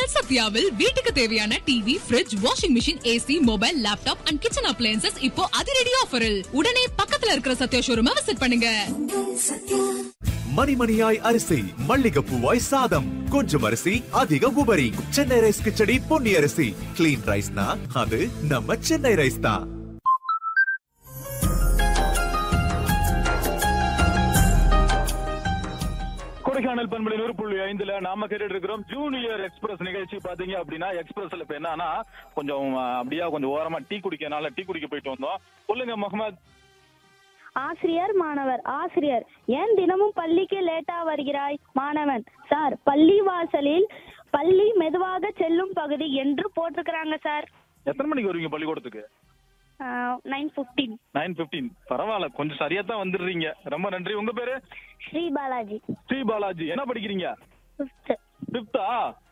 உங்கள் சத்யாவில் வீட்டுக்கு தேவையான TV fridge washing machine AC mobile laptop and kitchen appliances இப்போ அதிரடி ஆஃபரில் உடனே பக்கத்துல இருக்கிற சத்யா ஷோரூமை விசிட் பண்ணுங்க மணிமணியாய் அரிசி மல்லிகைப்பூவாய் சாதம் கொஞ்சம் அரிசி அதிக உபரி சென்னை ரைஸ் கிச்சடி பொன்னி அரிசி கிளீன் ரைஸ்னா அது நம்ம சென்னை ரைஸ் தான் கொடைக்கானல் பண்பலை நூறு புள்ளி ஐந்துல நாம கேட்டுட்டு இருக்கிறோம் ஜூனியர் எக்ஸ்பிரஸ் நிகழ்ச்சி பாத்தீங்க அப்படின்னா எக்ஸ்பிரஸ்ல இப்ப என்னன்னா கொஞ்சம் அஹ், அப்படியே கொஞ்சம் ஓரமா டீ குடிக்கனால டீ குடிக்க போயிட்டு வந்தோம் சொல்லுங்க முகமது ஆசிரியர் மாணவர் ஆசிரியர் ஏன் தினமும் பள்ளிக்கு லேட்டா வருகிறாய் மாணவன் சார் பள்ளி வாசலில் பள்ளி மெதுவாக செல்லும் பகுதி என்று போட்டிருக்கிறாங்க சார் எத்தனை மணிக்கு வருவீங்க பள்ளிக்கூடத்துக்கு நைன் ஃபிஃப்டீன் நைன் பிப்டீன் பரவாயில்ல கொஞ்சம் சரியா தான் வந்துடுறீங்க ரொம்ப நன்றி உங்க பேரு ஸ்ரீ பாலாஜி ஸ்ரீ பாலாஜி என்ன படிக்கிறீங்க ஃபிஃப்த் பிப்தா